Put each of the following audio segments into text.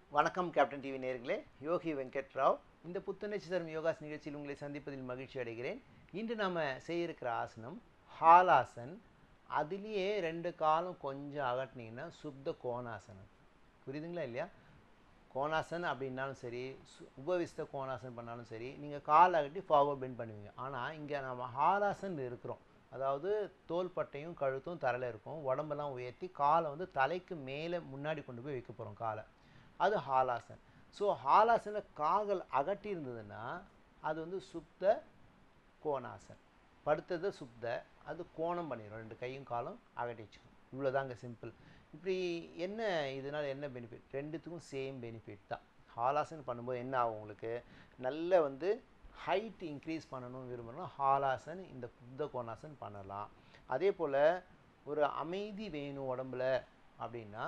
வணக்கம் captain TV நேர்களே யோகி வெங்கட் ராவ் இந்த புத்துணர்ச்சி தரும் யோகாஸ் நிகழ்ச்சியில் உங்களை சந்திப்பதில் மகிழ்ச்சி அடைகிறேன் இன்று நாம் செய்ய இருக்கிற ஆசனம் ஹாலாசன் அதுலேயே ரெண்டு காலம் கொஞ்சம் அகட்டினீங்கன்னா சுத்த கோணாசனம் புரியுதுங்களா இல்லையா கோணாசன் அப்படின்னாலும் சரி சு- உபவிஸ்த கோணாசன் பண்ணாலும் சரி நீங்கள் கால் அகட்டி ஃபார்வர்ட் பெண்ட் பண்ணுவீங்க ஆனால் இங்கே நம்ம ஹாலாசன் இருக்கிறோம் அதாவது தோள்பட்டையும் கழுத்தும் தரையில் இருக்கும் உடம்பெல்லாம் உயர்த்தி காலை வந்து தலைக்கு மேலே முன்னாடி கொண்டு போய் வைக்க போகிறோம் காலை அது ஹாலாசன் ஸோ ஹாலாசனில் கால்கள் அகட்டி இருந்ததுன்னா அது வந்து சுத்த கோணாசன் படுத்தது சுத்த அது கோணம் பண்ணிடும் ரெண்டு கையும் காலும் அகட்டி வச்சுக்கும் இவ்வளோதாங்க சிம்பிள் இப்படி என்ன இதனால் என்ன பெனிஃபிட் ரெண்டுத்துக்கும் சேம் பெனிஃபிட் தான் ஹாலாசன் பண்ணும்போது என்ன ஆகும் உங்களுக்கு நல்ல வந்து ஹைட் இன்க்ரீஸ் பண்ணணும்னு விரும்பணும் ஹாலாசன் இந்த புத்த கோணாசன் பண்ணலாம் அதே போல் ஒரு அமைதி வேணும் உடம்புல அப்படின்னா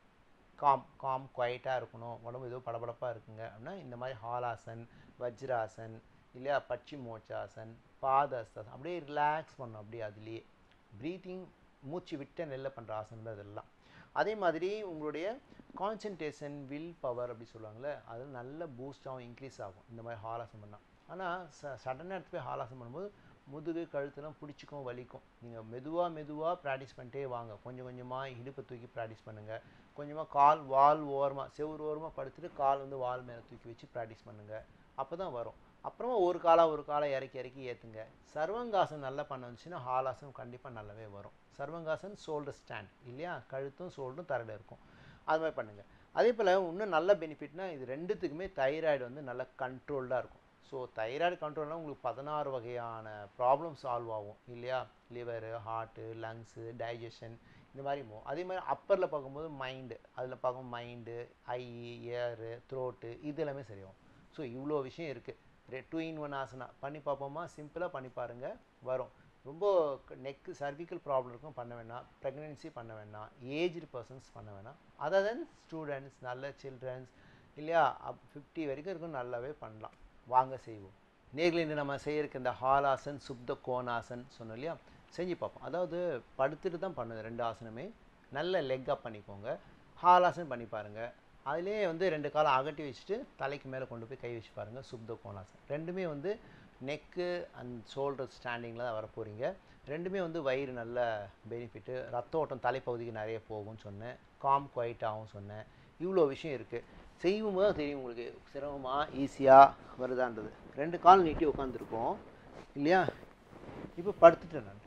காம் காம் குவைட்டாக இருக்கணும் உடம்பு ஏதோ படபடப்பாக இருக்குங்க அப்படின்னா இந்த மாதிரி ஹாலாசன் வஜ்ராசன் இல்லையா பச்சி மோச்சாசன் பாதஸ்தாசன் அப்படியே ரிலாக்ஸ் பண்ணணும் அப்படியே அதுலேயே ப்ரீத்திங் மூச்சு விட்ட நெல்ல பண்ணுற ஆசனம் தான் இதெல்லாம் அதே மாதிரி உங்களுடைய கான்சன்ட்ரேஷன் வில் பவர் அப்படி சொல்லுவாங்கள்ல அது நல்ல பூஸ்ட் ஆகும் இன்க்ரீஸ் ஆகும் இந்த மாதிரி ஹாலாசம் பண்ணால் ஆனால் ச சடனாக எடுத்து போய் ஹாலாசம் பண்ணும்போது முதுகு கழுத்துலாம் பிடிச்சிக்கும் வலிக்கும் நீங்கள் மெதுவாக மெதுவாக ப்ராக்டிஸ் பண்ணிட்டே வாங்க கொஞ்சம் கொஞ்சமாக இடுப்பை தூக்கி ப்ராக்டிஸ் பண்ணுங்கள் கொஞ்சமாக கால் வால் ஓரமாக செவுரு ஓரமாக படுத்துட்டு கால் வந்து வால் மேலே தூக்கி வச்சு ப்ராக்டிஸ் பண்ணுங்கள் அப்போ தான் வரும் அப்புறமா ஒரு காலா ஒரு காலை இறக்கி இறக்கி ஏற்றுங்க சர்வங்காசன் நல்லா பண்ண வந்துச்சுன்னா ஹாலாசனம் கண்டிப்பாக நல்லாவே வரும் சர்வங்காசன் ஷோல்டர் ஸ்டாண்ட் இல்லையா கழுத்தும் ஷோல்டரும் தரையில் இருக்கும் அது மாதிரி பண்ணுங்கள் அதே போல் இன்னும் நல்ல பெனிஃபிட்னா இது ரெண்டுத்துக்குமே தைராய்டு வந்து நல்ல கண்ட்ரோல்டாக இருக்கும் ஸோ தைராய்டு கண்ட்ரோல்னால் உங்களுக்கு பதினாறு வகையான ப்ராப்ளம் சால்வ் ஆகும் இல்லையா லிவரு ஹார்ட்டு லங்ஸு டைஜஷன் இந்த மாதிரி போகும் அதே மாதிரி அப்பரில் பார்க்கும்போது மைண்டு அதில் பார்க்கும் மைண்டு ஐ ஏரு த்ரோட்டு இது எல்லாமே சரியாகும் ஸோ இவ்வளோ விஷயம் இருக்குது டூ இன் ஒன் ஆசனா பண்ணி பார்ப்போமா சிம்பிளாக பண்ணி பாருங்கள் வரும் ரொம்ப நெக்கு சர்விக்கல் ப்ராப்ளம் இருக்கும் பண்ண வேணாம் ப்ரெக்னென்சி பண்ண வேணாம் ஏஜ்டு பர்சன்ஸ் பண்ண வேணாம் அதர் தென் ஸ்டூடெண்ட்ஸ் நல்ல சில்ட்ரன்ஸ் இல்லையா அப் ஃபிஃப்டி வரைக்கும் இருக்கும் நல்லாவே பண்ணலாம் வாங்க செய்வோம் நேரில் இன்று நம்ம செய்யறதுக்கு இந்த ஹாலாசன் சுப்த கோணாசன் சொன்னோம் இல்லையா செஞ்சு பார்ப்போம் அதாவது படுத்துட்டு தான் பண்ணுது ரெண்டு ஆசனமே நல்ல லெக் அப் பண்ணிக்கோங்க ஹாலாசன் பண்ணி பாருங்கள் அதிலே வந்து ரெண்டு காலம் அகட்டி வச்சுட்டு தலைக்கு மேலே கொண்டு போய் கை வச்சு பாருங்கள் சுப்த கோணாசன் ரெண்டுமே வந்து நெக்கு அண்ட் ஷோல்டர் ஸ்டாண்டிங்கில் தான் வர போகிறீங்க ரெண்டுமே வந்து வயிறு நல்ல பெனிஃபிட்டு ரத்த ஓட்டம் தலைப்பகுதிக்கு நிறைய போகும்னு சொன்னேன் காம் குவைட்டாகவும் சொன்னேன் இவ்வளோ விஷயம் இருக்குது செய்யும்போது தான் தெரியும் உங்களுக்கு சிரமமாக ஈஸியாக வருதான்றது ரெண்டு கால் நீட்டி உட்காந்துருக்கோம் இல்லையா இப்போ படுத்துட்டேன் நான்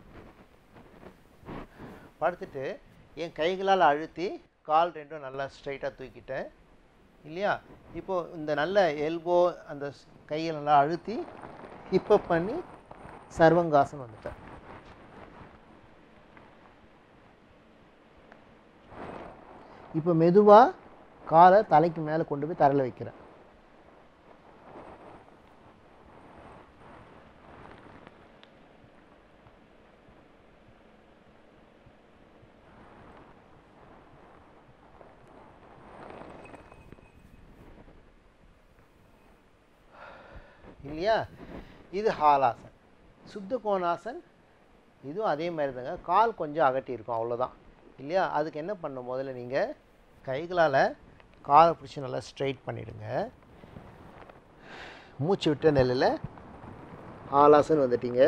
படுத்துட்டு என் கைகளால் அழுத்தி கால் ரெண்டும் நல்லா ஸ்ட்ரைட்டாக தூக்கிட்டேன் இல்லையா இப்போது இந்த நல்ல எல்போ அந்த ஸ்- கையை நல்லா அழுத்தி இப்போ பண்ணி சர்வங்காசம் வந்துட்டேன் இப்போ மெதுவாக காலை தலைக்கு மேலே கொண்டு போய் தரையில் வைக்கிறேன் இல்லையா இது ஹாலாசன் சுத்த கோணாசன் இதுவும் அதே மாதிரி தாங்க கால் கொஞ்சம் அகட்டி இருக்கும் அவ்வளோதான் இல்லையா அதுக்கு என்ன பண்ணணும் முதல்ல நீங்கள் கைகளால் காலை பிடிச்சி நல்லா ஸ்ட்ரைட் பண்ணிடுங்க மூச்சு விட்ட நிலையில் ஹாலாசன் வந்துட்டீங்க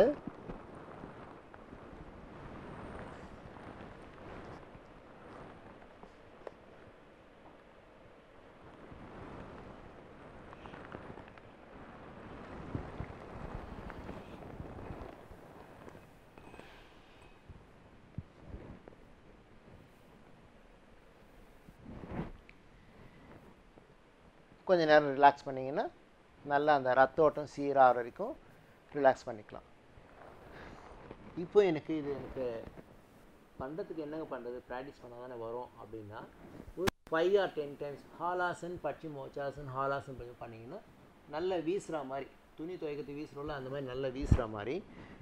கொஞ்ச நேரம் ரிலாக்ஸ் பண்ணிங்கன்னா நல்லா அந்த ரத்த ஓட்டம் சீராகிற வரைக்கும் ரிலாக்ஸ் பண்ணிக்கலாம் இப்போ எனக்கு இது எனக்கு பண்ணுறதுக்கு என்னங்க பண்ணுறது ப்ராக்டிஸ் பண்ணால் தானே வரும் அப்படின்னா ஒரு ஃபைவ் ஆர் டென் டைம்ஸ் ஹாலாசன் பச்சி மோச்சாசன் ஹாலாசன் பண்ணி பண்ணிங்கன்னா நல்ல வீசுகிற மாதிரி துணி துவைக்கிறதுக்கு வீசுகிறோம்ல அந்த மாதிரி நல்ல வீசுகிற மாதிரி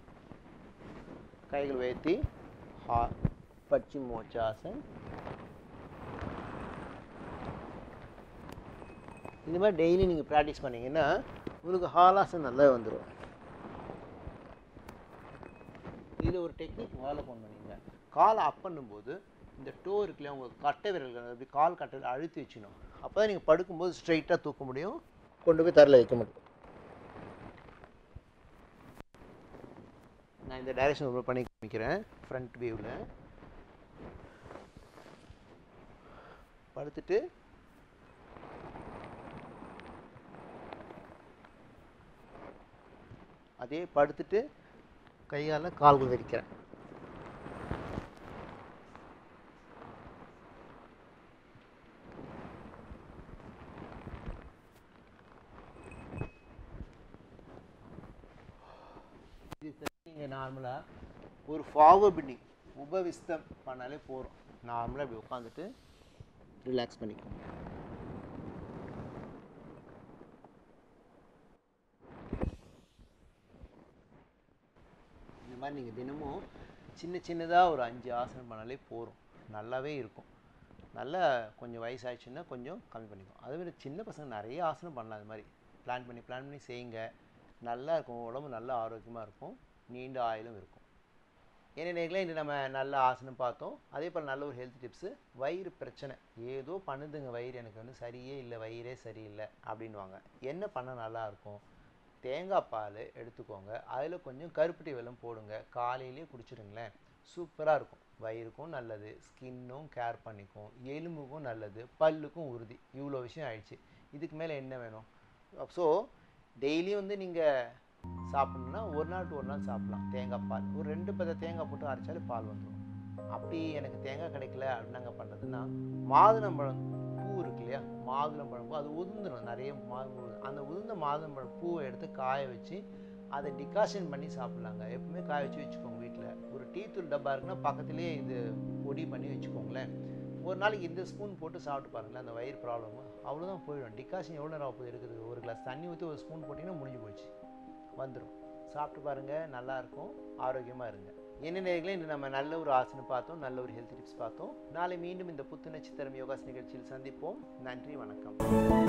கைகள் உயர்த்தி ஹா பச்சி மோச்சாசன் இந்த மாதிரி டெய்லி நீங்கள் ப்ராக்டிஸ் பண்ணீங்கன்னா உங்களுக்கு ஹாலாசன் நல்லா வந்துடும் இதில் ஒரு டெக்னிக் ஃபாலோ பண்ணணும் நீங்கள் காலை அப் பண்ணும்போது இந்த டோ இருக்குல்லையா உங்களுக்கு கட்டை விரல்கள் அப்படி கால் கட்டையில் அழுத்தி வச்சுக்கணும் அப்போ தான் நீங்கள் படுக்கும்போது ஸ்ட்ரைட்டாக தூக்க முடியும் கொண்டு போய் தரையில் வைக்க முடியும் நான் இந்த டைரக்ஷன் ரொம்ப பண்ணி காமிக்கிறேன் ஃப்ரண்ட் வியூவில் படுத்துட்டு அதே படுத்துட்டு கையால் கால்கள் விரிக்கிறேன் நீங்கள் நார்மலாக ஒரு ஃபார்வர்ட் பில்டிங் உபவிஸ்தம் பண்ணாலே போகிறோம் நார்மலாக இப்படி உட்காந்துட்டு ரிலாக்ஸ் பண்ணிக்கணும் இந்த மாதிரி நீங்கள் தினமும் சின்ன சின்னதாக ஒரு அஞ்சு ஆசனம் பண்ணாலே போதும் நல்லாவே இருக்கும் நல்லா கொஞ்சம் வயசாயிடுச்சுன்னா கொஞ்சம் கம்மி பண்ணிக்கும் அதே மாதிரி சின்ன பசங்க நிறைய ஆசனம் பண்ணலாம் அது மாதிரி பிளான் பண்ணி பிளான் பண்ணி செய்யுங்க நல்லா இருக்கும் உடம்பு நல்ல ஆரோக்கியமாக இருக்கும் நீண்ட ஆயுளும் இருக்கும் என்ன நேர்களே இன்று நம்ம நல்ல ஆசனம் பார்த்தோம் அதே போல் நல்ல ஒரு ஹெல்த் டிப்ஸு வயிறு பிரச்சனை ஏதோ பண்ணுதுங்க வயிறு எனக்கு வந்து சரியே இல்லை வயிறே சரியில்லை அப்படின்வாங்க என்ன பண்ண நல்லா இருக்கும் தேங்காய் பால் எடுத்துக்கோங்க அதில் கொஞ்சம் கருப்பட்டி வெல்லம் போடுங்க காலையிலேயே குடிச்சிடுங்களேன் சூப்பராக இருக்கும் வயிறுக்கும் நல்லது ஸ்கின்னும் கேர் பண்ணிக்கும் எலும்புக்கும் நல்லது பல்லுக்கும் உறுதி இவ்வளோ விஷயம் ஆயிடுச்சு இதுக்கு மேலே என்ன வேணும் ஸோ டெய்லியும் வந்து நீங்கள் சாப்பிட்ணுன்னா ஒரு நாள் டு ஒரு நாள் சாப்பிட்லாம் தேங்காய் பால் ஒரு ரெண்டு பத தேங்காய் போட்டு அரைச்சாலே பால் வந்துடும் அப்படி எனக்கு தேங்காய் கிடைக்கல அப்படின்னாங்க பண்ணுறதுன்னா மாதுளம்பழம் பூ இருக்கு இல்லையா மாதுளம்பழம் பூ அது உதிர்ந்துடும் நிறைய மாது அந்த உதிர்ந்த மாதுளம்பழம் பூவை எடுத்து காய வச்சு அதை டிகாஷன் பண்ணி சாப்பிட்லாங்க எப்பவுமே காய வச்சு வச்சுக்கோங்க வீட்டில் ஒரு டீ தூள் டப்பா இருக்குன்னா பக்கத்துலேயே இது பொடி பண்ணி வச்சுக்கோங்களேன் ஒரு நாளைக்கு இந்த ஸ்பூன் போட்டு சாப்பிட்டு பாருங்களேன் அந்த வயிறு ப்ராப்ளம் அவ்வளோதான் போயிடும் டிகாஷன் எவ்வளோ நேரம் போய் இருக்குது ஒரு கிளாஸ் தண்ணி ஊற்றி ஒரு ஸ்பூன் போட்டிங்கன்னா முடிஞ்சு போச்சு வந்துடும் சாப்பிட்டு பாருங்கள் நல்லாயிருக்கும் ஆரோக்கியமாக இருங்க என்ன நேர்களே இன்று நம்ம நல்ல ஒரு ஆசனம் பார்த்தோம் நல்ல ஒரு ஹெல்த் டிப்ஸ் பார்த்தோம் நாளை மீண்டும் இந்த புத்துணர்ச்சி தரும் யோகாஸ் நிகழ்ச்சியில் சந்திப்போம் நன்றி வணக்கம்